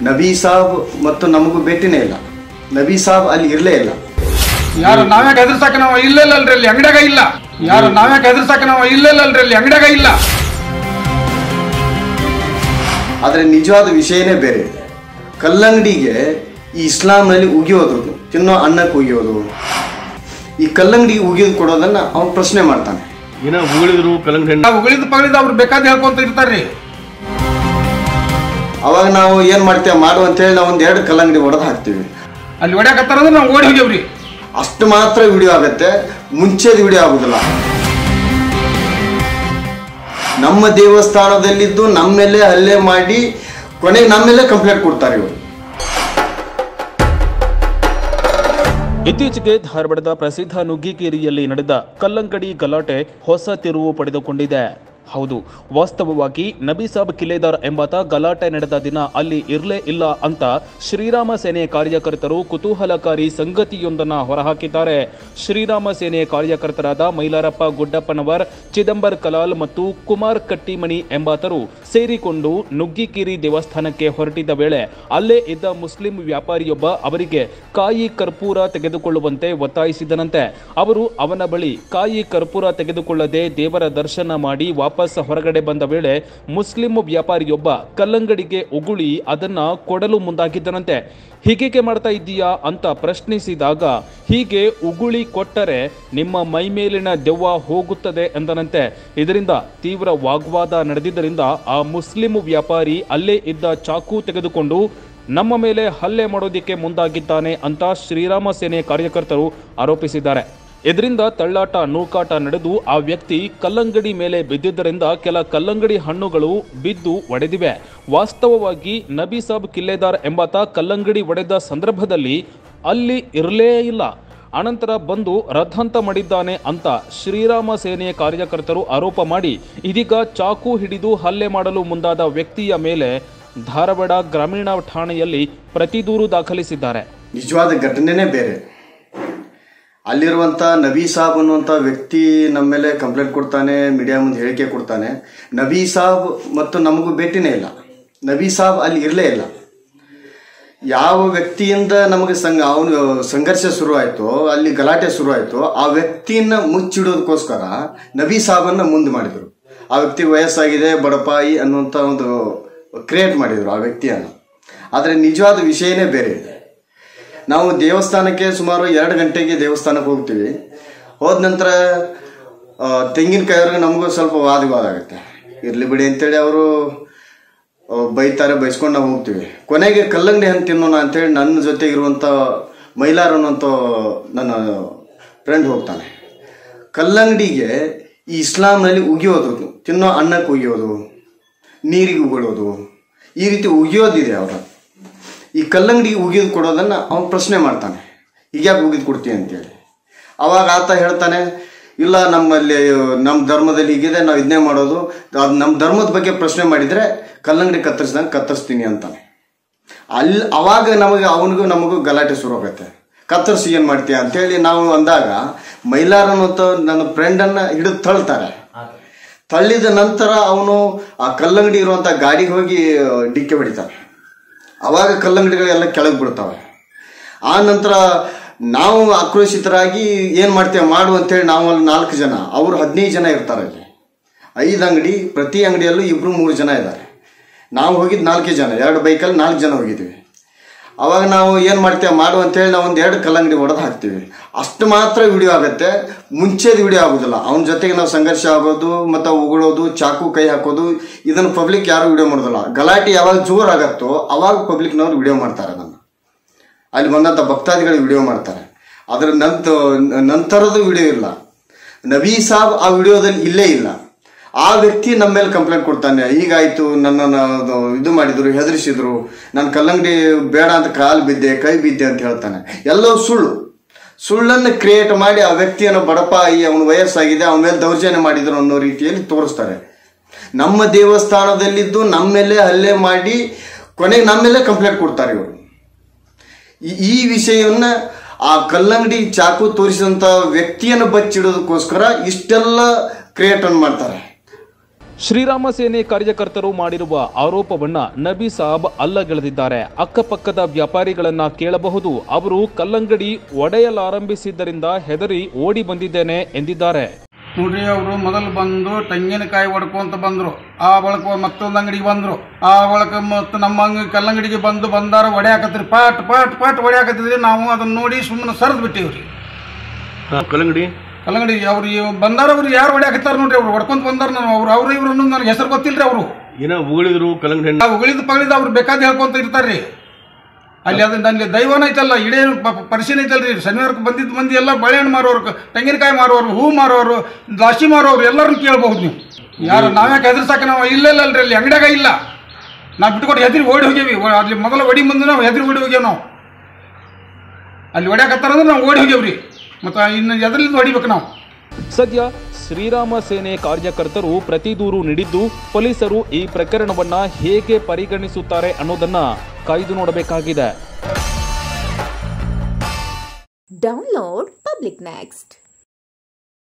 ನಬಿ ಸಾಬ್ ಮತ್ತು ನಮಗೂ ಭೇಟಿನೇ ಇಲ್ಲ ನಬಿ ಸಾಬ್ ಅಲ್ಲಿ ಇರಲೇ ಇಲ್ಲ ಯಾರು ನಾವ್ಯಾಕೆ ಹೆದರ್ಸಾಕ ನಾವು ಇಲ್ಲಲ್ಲಲ್ರಿ ಅಲ್ಲಿ ಅಂಗಡಿಯಾಗ ಇಲ್ಲ ಯಾರು ನಾವ್ಯಾಕೆ ಹೆದರ್ಸಾಕ ನಾವು ಇಲ್ಲಲ್ಲಲ್ರಿ ಅಲ್ಲಿ ಅಂಗಡಿಯಾಗ ಇಲ್ಲ ಆದರೆ ನಿಜವಾದ ವಿಷಯನೇ ಬೇರೆ ಕಲ್ಲಂಗಡಿಗೆ ಈ ಇಸ್ಲಾಂನಲ್ಲಿ ಉಗಿಯೋದು ತಿನ್ನೋ ಅನ್ನಕ್ಕೆ ಉಗಿಯೋದು ಈ ಕಲ್ಲಂಗಡಿಗೆ ಉಗಿಯೋದು ಕೊಡೋದನ್ನ ಅವನು ಪ್ರಶ್ನೆ ಮಾಡ್ತಾನೆ ಏನೋ ಉಗುಳಿದ್ರು ಕಲ್ಲಂಗಡಿ ಹಣ್ಣು ನಾವು ಉಳಿದ ಪಗಳಿದ ಅವ್ರು ಬೇಕಾದ ಹೇಳ್ಕೊಂತ ಇರ್ತಾರ್ರಿ ಅವಾಗ ನಾವು ಏನು ಮಾಡ್ತೇವೆ ಮಾಡು ಅಂತೇಳಿ ನಾವು ಒಂದು ಎರಡು ಕಲ್ಲಂಗಡಿ ಹೊಡೆದು ಹಾಕ್ತೀವಿ ಅಲ್ಲಿ ಹೊಡ್ಯಾಕತ್ತಾರ ಅಂದ್ರೆ ನಾವು ಓಡಿ ಹೋಗ್ಯವ್ರಿ ಅಷ್ಟು ಮಾತ್ರ ವಿಡಿಯೋ ಆಗುತ್ತೆ ಮುಂಚೆದು ವಿಡಿಯೋ ಆಗುದಿಲ್ಲ ನಮ್ಮ ದೇವಸ್ಥಾನದಲ್ಲಿದ್ದು ನಮ್ಮ ಮೇಲೆ ಹಲ್ಲೆ ಮಾಡಿ ಕೊನೆಗೆ ನಮ್ಮ ಮೇಲೆ ಕಂಪ್ಲೇಂಟ್ ಕೊಡ್ತಾರೆ ಇವರು ಇತ್ತೀಚೆಗೆ ಧಾರವಾಡದ ಪ್ರಸಿದ್ಧ ನುಗ್ಗಿಕೇರಿಯಲ್ಲಿ ನಡೆದ ಕಲ್ಲಂಗಡಿ ಗಲಾಟೆ ಹೊಸ ತಿರುವು ಪಡೆದುಕೊಂಡಿದೆ ಹೌದು ವಾಸ್ತವವಾಗಿ ನಬೀಸಾಬ್ ಕಿಲೇದಾರ್ ಎಂಬಾತ ಗಲಾಟೆ ನಡೆದ ದಿನ ಅಲ್ಲಿ ಇರಲೇ ಇಲ್ಲ ಅಂತ ಶ್ರೀರಾಮ ಸೇನೆ ಕಾರ್ಯಕರ್ತರು ಕುತೂಹಲಕಾರಿ ಸಂಗತಿಯೊಂದನ್ನ ಹೊರಹಾಕಿದ್ದಾರೆ ಶ್ರೀರಾಮ ಸೇನೆ ಕಾರ್ಯಕರ್ತರಾದ ಮೈಲಾರಪ್ಪ ಗುಡ್ಡಪ್ಪನವರ್ ಚಿದಂಬರ್ ಕಲಾಲ್ ಮತ್ತು ಕುಮಾರ್ ಕಟ್ಟಿಮಣಿ ಎಂಬಾತರು ಸೇರಿಕೊಂಡು ನುಗ್ಗಿಕೇರಿ ದೇವಸ್ಥಾನಕ್ಕೆ ಹೊರಟಿದ್ದ ವೇಳೆ ಅಲ್ಲೇ ಇದ್ದ ಮುಸ್ಲಿಂ ವ್ಯಾಪಾರಿಯೊಬ್ಬ ಅವರಿಗೆ ಕಾಯಿ ಕರ್ಪೂರ ತೆಗೆದುಕೊಳ್ಳುವಂತೆ ಒತ್ತಾಯಿಸಿದನಂತೆ ಅವರು ಅವನ ಬಳಿ ಕಾಯಿ ಕರ್ಪೂರ ತೆಗೆದುಕೊಳ್ಳದೆ ದೇವರ ದರ್ಶನ ಮಾಡಿ ವಾಪಸ್ ಹೊರಗಡೆ ಬಂದ ವೇಳೆ ಮುಸ್ಲಿಂ ವ್ಯಾಪಾರಿಯೊಬ್ಬ ಕಲ್ಲಂಗಡಿಗೆ ಉಗುಳಿ ಅದನ್ನ ಕೊಡಲು ಮುಂದಾಗಿದ್ದನಂತೆ ಹೀಗೇಕೆ ಮಾಡ್ತಾ ಇದ್ದೀಯಾ ಅಂತ ಪ್ರಶ್ನಿಸಿದಾಗ ಹೀಗೆ ಉಗುಳಿ ಕೊಟ್ಟರೆ ನಿಮ್ಮ ಮೈಮೇಲಿನ ದೆವ್ವ ಹೋಗುತ್ತದೆ ಎಂದನಂತೆ ಇದರಿಂದ ತೀವ್ರ ವಾಗ್ವಾದ ನಡೆದಿದ್ದರಿಂದ ಆ ಮುಸ್ಲಿಂ ವ್ಯಾಪಾರಿ ಅಲ್ಲೇ ಇದ್ದ ಚಾಕು ತೆಗೆದುಕೊಂಡು ನಮ್ಮ ಮೇಲೆ ಹಲ್ಲೆ ಮಾಡೋದಿಕ್ಕೆ ಮುಂದಾಗಿದ್ದಾನೆ ಅಂತ ಶ್ರೀರಾಮ ಸೇನೆ ಕಾರ್ಯಕರ್ತರು ಆರೋಪಿಸಿದ್ದಾರೆ ಇದರಿಂದ ತಳ್ಳಾಟ ನೂಕಾಟ ನಡೆದು ಆ ವ್ಯಕ್ತಿ ಕಲ್ಲಂಗಡಿ ಮೇಲೆ ಬಿದ್ದಿದ್ದರಿಂದ ಕೆಲ ಕಲ್ಲಂಗಡಿ ಹಣ್ಣುಗಳು ಬಿದ್ದು ಒಡೆದಿವೆ ವಾಸ್ತವವಾಗಿ ನಬಿ ಸಾಬ್ ಕಿಲ್ಲೆದಾರ್ ಎಂಬಾತ ಕಲ್ಲಂಗಡಿ ಒಡೆದ ಸಂದರ್ಭದಲ್ಲಿ ಅಲ್ಲಿ ಇರಲೇ ಇಲ್ಲ ಅನಂತರ ಬಂದು ರಥಾಂತ ಮಾಡಿದ್ದಾನೆ ಅಂತ ಶ್ರೀರಾಮ ಸೇನೆಯ ಕಾರ್ಯಕರ್ತರು ಆರೋಪ ಮಾಡಿ ಇದೀಗ ಚಾಕು ಹಿಡಿದು ಹಲ್ಲೆ ಮಾಡಲು ಮುಂದಾದ ವ್ಯಕ್ತಿಯ ಮೇಲೆ ಧಾರವಾಡ ಗ್ರಾಮೀಣ ಠಾಣೆಯಲ್ಲಿ ಪ್ರತಿದೂರು ದಾಖಲಿಸಿದ್ದಾರೆ ನಿಜವಾದ ಘಟನೆನೇ ಬೇರೆ ಅಲ್ಲಿರುವಂಥ ನಬೀ ಸಾಬ್ ಅನ್ನುವಂಥ ವ್ಯಕ್ತಿ ನಮ್ಮ ಮೇಲೆ ಕಂಪ್ಲೇಂಟ್ ಕೊಡ್ತಾನೆ ಮೀಡಿಯಾ ಮುಂದೆ ಹೇಳಿಕೆ ಕೊಡ್ತಾನೆ ನಬೀ ಸಾಬ್ ಮತ್ತು ನಮಗೂ ಭೇಟಿನೇ ಇಲ್ಲ ನಬೀ ಸಾಬ್ ಅಲ್ಲಿ ಇರಲೇ ಇಲ್ಲ ಯಾವ ವ್ಯಕ್ತಿಯಿಂದ ನಮಗೆ ಸಂಘ ಅವನು ಸಂಘರ್ಷ ಶುರು ಆಯಿತು ಅಲ್ಲಿ ಗಲಾಟೆ ಶುರು ಆಯಿತು ಆ ವ್ಯಕ್ತಿಯನ್ನ ಮುಚ್ಚಿಡೋದಕ್ಕೋಸ್ಕರ ನಬೀ ಸಾಬನ್ನ ಮುಂದೆ ಮಾಡಿದರು ಆ ವ್ಯಕ್ತಿ ವಯಸ್ಸಾಗಿದೆ ಬಡಪಾಯಿ ಅನ್ನುವಂಥ ಒಂದು ಕ್ರಿಯೇಟ್ ಮಾಡಿದರು ಆ ವ್ಯಕ್ತಿಯನ್ನು ಆದರೆ ನಿಜವಾದ ವಿಷಯನೇ ಬೇರೆ ಇದೆ ನಾವು ದೇವಸ್ಥಾನಕ್ಕೆ ಸುಮಾರು ಎರಡು ಗಂಟೆಗೆ ದೇವಸ್ಥಾನಕ್ಕೆ ಹೋಗ್ತೀವಿ ಹೋದ ನಂತರ ಆ, ತೆಂಗಿನಕಾಯಿಯವ್ರಿಗೆ ನಮಗೂ ಸ್ವಲ್ಪ ವಾದ ವಿವಾದ ಆಗುತ್ತೆ ಇರಲಿ ಬಿಡಿ ಅಂತೇಳಿ ಅವರು ಬೈತಾರೆ ಬೈಸ್ಕೊಂಡು ನಾವು ಹೋಗ್ತೀವಿ ಕೊನೆಗೆ ಕಲ್ಲಂಗಡಿ ಹಣ್ಣು ತಿನ್ನೋಣ ಅಂತೇಳಿ ನನ್ನ ಜೊತೆ ಇರುವಂಥ ಮೈಲಾರ್ ಅನ್ನೋಂಥ ನನ್ನ ಫ್ರೆಂಡ್ ಹೋಗ್ತಾನೆ ಕಲ್ಲಂಗಡಿಗೆ ಈ ಇಸ್ಲಾಂನಲ್ಲಿ ಉಗಿಯೋದು ತಿನ್ನೋ ಅನ್ನಕ್ಕೆ ಉಗಿಯೋದು ನೀರಿಗೆ ಉಗುಳೋದು ಈ ರೀತಿ ಉಗಿಯೋದಿದೆ ಅವರ ಈ ಕಲ್ಲಂಗಡಿಗೆ ಉಗಿದು ಕೊಡೋದನ್ನು ಅವನು ಪ್ರಶ್ನೆ ಮಾಡ್ತಾನೆ ಹೀಗ್ಯಾಕೆ ಉಗಿದು ಕೊಡ್ತೀವಿ ಅಂತೇಳಿ ಅವಾಗ ಆತ ಹೇಳ್ತಾನೆ ಇಲ್ಲ ನಮ್ಮಲ್ಲಿ ನಮ್ಮ ಧರ್ಮದಲ್ಲಿ ಹೀಗಿದೆ ನಾವು ಇದನ್ನೇ ಮಾಡೋದು ಅದು ನಮ್ಮ ಧರ್ಮದ ಬಗ್ಗೆ ಪ್ರಶ್ನೆ ಮಾಡಿದರೆ ಕಲ್ಲಂಗಡಿ ಕತ್ತರಿಸ್ದಂಗೆ ಕತ್ತರಿಸ್ತೀನಿ ಅಂತಾನೆ ಅಲ್ಲಿ ಅವಾಗ ನಮಗೆ ಅವನಿಗೂ ನಮಗೂ ಗಲಾಟೆ ಶುರು ಆಗುತ್ತೆ ಕತ್ತರಿಸಿ ಏನು ಮಾಡ್ತೀಯ ಅಂತೇಳಿ ನಾವು ಅಂದಾಗ ಮೈಲಾರ್ ಅನ್ನೋಂಥ ನನ್ನ ಫ್ರೆಂಡನ್ನು ಹಿಡಿದು ತಳ್ತಾರೆ ತಳ್ಳಿದ ನಂತರ ಅವನು ಆ ಕಲ್ಲಂಗಡಿ ಇರುವಂಥ ಗಾಡಿಗೆ ಹೋಗಿ ಡಿಕ್ಕೆ ಹೊಡಿತಾನೆ ಅವಾಗ ಕಲ್ಲಂಗಡಿಗಳೆಲ್ಲ ಕೆಳಗೆ ಬಿಡ್ತವೆ ಆ ನಂತರ ನಾವು ಆಕ್ರೋಶಿತರಾಗಿ ಏನು ಮಾಡ್ತೇವೆ ಮಾಡು ಅಂತೇಳಿ ನಾವು ಅಲ್ಲಿ ನಾಲ್ಕು ಜನ ಅವರು ಹದಿನೈದು ಜನ ಇರ್ತಾರೆ ಅಲ್ಲಿ ಐದು ಅಂಗಡಿ ಪ್ರತಿ ಅಂಗಡಿಯಲ್ಲೂ ಇಬ್ಬರು ಮೂರು ಜನ ಇದ್ದಾರೆ ನಾವು ಹೋಗಿದ್ದು ನಾಲ್ಕೇ ಜನ ಎರಡು ಬೈಕಲ್ಲಿ ನಾಲ್ಕು ಜನ ಹೋಗಿದ್ವಿ ಅವಾಗ ನಾವು ಏನು ಮಾಡ್ತೇವೆ ಮಾಡು ಅಂತೇಳಿ ನಾವು ಒಂದು ಎರಡು ಕಲ್ಲಂಗಡಿ ಹೊಡೆದು ಹಾಕ್ತೀವಿ ಅಷ್ಟು ಮಾತ್ರ ವಿಡಿಯೋ ಆಗುತ್ತೆ ಮುಂಚೆದು ವಿಡಿಯೋ ಆಗೋದಿಲ್ಲ ಅವನ ಜೊತೆಗೆ ನಾವು ಸಂಘರ್ಷ ಆಗೋದು ಮತ್ತು ಉಗುಳೋದು ಚಾಕು ಕೈ ಹಾಕೋದು ಇದನ್ನು ಪಬ್ಲಿಕ್ ಯಾರು ವಿಡಿಯೋ ಮಾಡೋದಿಲ್ಲ ಗಲಾಟೆ ಯಾವಾಗ ಜೋರಾಗತ್ತೋ ಅವಾಗ ಪಬ್ಲಿಕ್ನವ್ರು ವಿಡಿಯೋ ಮಾಡ್ತಾರೆ ಅದನ್ನು ಅಲ್ಲಿ ಬಂದಂಥ ಭಕ್ತಾದಿಗಳು ವಿಡಿಯೋ ಮಾಡ್ತಾರೆ ಅದರ ನಂತ ನಂತರದ ವಿಡಿಯೋ ಇಲ್ಲ ನಬೀ ಸಾಬ್ ಆ ವಿಡಿಯೋದಲ್ಲಿ ಇಲ್ಲೇ ಇಲ್ಲ ಆ ವ್ಯಕ್ತಿ ನಮ್ಮ ಮೇಲೆ ಕಂಪ್ಲೇಂಟ್ ಕೊಡ್ತಾನೆ ಹೀಗಾಯ್ತು ನನ್ನನ್ನು ಅದು ಇದು ಮಾಡಿದ್ರು ಹೆದರಿಸಿದ್ರು ನಾನು ಕಲ್ಲಂಗಡಿ ಬೇಡ ಅಂತ ಕಾಲು ಬಿದ್ದೆ ಕೈ ಬಿದ್ದೆ ಅಂತ ಹೇಳ್ತಾನೆ ಎಲ್ಲವೂ ಸುಳ್ಳು ಸುಳ್ಳನ್ನು ಕ್ರಿಯೇಟ್ ಮಾಡಿ ಆ ವ್ಯಕ್ತಿಯನ್ನು ಬಡಪಾಯಿ ಅವನ ವಯಸ್ಸಾಗಿದೆ ಅವನ ಮೇಲೆ ದೌರ್ಜನ್ಯ ಮಾಡಿದ್ರು ಅನ್ನೋ ರೀತಿಯಲ್ಲಿ ತೋರಿಸ್ತಾರೆ ನಮ್ಮ ದೇವಸ್ಥಾನದಲ್ಲಿದ್ದು ನಮ್ಮ ಮೇಲೆ ಹಲ್ಲೆ ಮಾಡಿ ಕೊನೆಗೆ ನಮ್ಮ ಮೇಲೆ ಕಂಪ್ಲೇಂಟ್ ಕೊಡ್ತಾರೆ ಇವರು ಈ- ಈ ವಿಷಯವನ್ನ ಆ ಕಲ್ಲಂಗಡಿ ಚಾಕು ತೋರಿಸಿದಂಥ ವ್ಯಕ್ತಿಯನ್ನು ಬಚ್ಚಿಡೋದಕ್ಕೋಸ್ಕರ ಇಷ್ಟೆಲ್ಲ ಕ್ರಿಯೇಟ್ ಮಾಡ್ತಾರೆ ಶ್ರೀರಾಮ ಸೇನೆ ಕಾರ್ಯಕರ್ತರು ಮಾಡಿರುವ ಆರೋಪವನ್ನ ನಬಿ ಸಾಬ್ ಅಲ್ಲಗೆಳೆದಿದ್ದಾರೆ ಅಕ್ಕಪಕ್ಕದ ವ್ಯಾಪಾರಿಗಳನ್ನ ಕೇಳಬಹುದು ಅವರು ಕಲ್ಲಂಗಡಿ ಒಡೆಯಲಾರಂಭಿಸಿದ್ದರಿಂದ ಹೆದರಿ ಓಡಿ ಬಂದಿದ್ದೇನೆ ಎಂದಿದ್ದಾರೆ ನೋಡ್ರಿ ಅವರು ಮೊದಲು ಬಂದು ತೆಂಗಿನಕಾಯಿ ಹೊಡ್ಕೊಂತ ಬಂದರು ಆ ಬಳಕ ಮತ್ತೊಂದು ಅಂಗಡಿಗೆ ಬಂದರು ಆ ಬಳಕ ಮತ್ತು ನಮ್ಮ ಅಂಗ ಕಲ್ಲಂಗಡಿಗೆ ಬಂದು ಬಂದಾರ ಹೊಡ್ಯಾಕತ್ರಿ ಪಾಟ್ ಪಾಟ್ ಪಾಟ್ ಹೊಡ್ಯಾಕತ್ತಿದ್ರಿ ನಾವು ಅದನ್ನ ನೋಡಿ ಸುಮ್ಮನೆ ಸರಿದು ಬಿಟ್ಟಿವ್ರಿ ಕಲ್ಲಂಗಡಿ ಕಲ್ಲಂಗಡಿ ಅವ್ರು ಇವ್ ಬಂದಾರ ಅವ್ರು ಯಾರು ಹೊಡ್ಯಾಕತ್ತಾರ ನೋಡ್ರಿ ಅವ್ರು ಹೊಡ್ಕೊಂತ ಬಂದಾರ ನಾನು ಅವ್ರು ಅವ್ರು ಇವ್ರು ಅನ್ನೋದು ನನಗೆ ಹೆಸರು ಗೊತ್ತಿಲ್ರಿ ಅವರು ಏನೋ ಉಗುಳಿದ್ರು ಕಲ್ಲಂಗಡಿ ಹಣ್ಣು ನಾವು ಉಳಿದು ಪಗಳಿದ ಅವ್ರು ಬೇಕಾದ ಹೇಳ್ಕೊಂತ ಇರ್ತಾರ್ರಿ ಅಲ್ಲಿ ಅದನ್ನ ಅಲ್ಲಿ ದೈವನ ಐತಲ್ಲ ಇಡೇ ಪ- ಪರಿಶೀಲನೆ ಐತಲ್ರಿ ಶನಿವಾರಕ್ಕೆ ಬಂದಿದ್ದ ಮಂದಿ ಎಲ್ಲ ಬಾಳೆಹಣ್ಣು ಮಾರೋರು ತೆಂಗಿನಕಾಯಿ ಮಾರೋರು ಹೂ ಮಾರೋರು ದ್ರಾಕ್ಷಿ ಮಾರೋರು ಎಲ್ಲರನ್ನು ಕೇಳ್ಬಹುದು ನೀವು ಯಾರು ನಾವ್ಯಾಕೆ ಹೆದರ್ಸಾಕ ನಾವು ಇಲ್ಲ ಇಲ್ಲ ಅಲ್ರಿ ಅಲ್ಲಿ ಅಂಗಡಿಯಾಗ ಇಲ್ಲ ನಾವು ಬಿಟ್ಕೊಟ್ಟು ಹೆದರಿ ಓಡಿ ಹೋಗ್ಯವಿ ಓ- ಅಲ್ಲಿ ಮೊದಲ ಒಡಿ ಮುಂದೆ ನಾವು ಹೆದರಿ ಓಡಿ ಹೋಗ್ಯಾವ ನಾವು ಅಲ್ಲಿ ಹೊಡ್ಯಾಕತ್ತಾರಂದ್ರೆ ನಾವು ಓಡಿ ಹೋಗ್ಯವ್ರಿ ಮತ್ತು ಇನ್ನು ಎದರಿಂದ ಹೊಡಿಬೇಕು ನಾವು ಸದ್ಯ ಶ್ರೀರಾಮ ಸೇನೆ ಕಾರ್ಯಕರ್ತರು ಪ್ರತಿ ದೂರು ನೀಡಿದ್ದು ಪೊಲೀಸರು ಈ ಪ್ರಕರಣವನ್ನ ಹೇಗೆ ಪರಿಗಣಿಸುತ್ತಾರೆ ಅನ್ನೋದನ್ನ ಕಾಯ್ದು ನೋಡಬೇಕಾಗಿದೆ Download Public Next.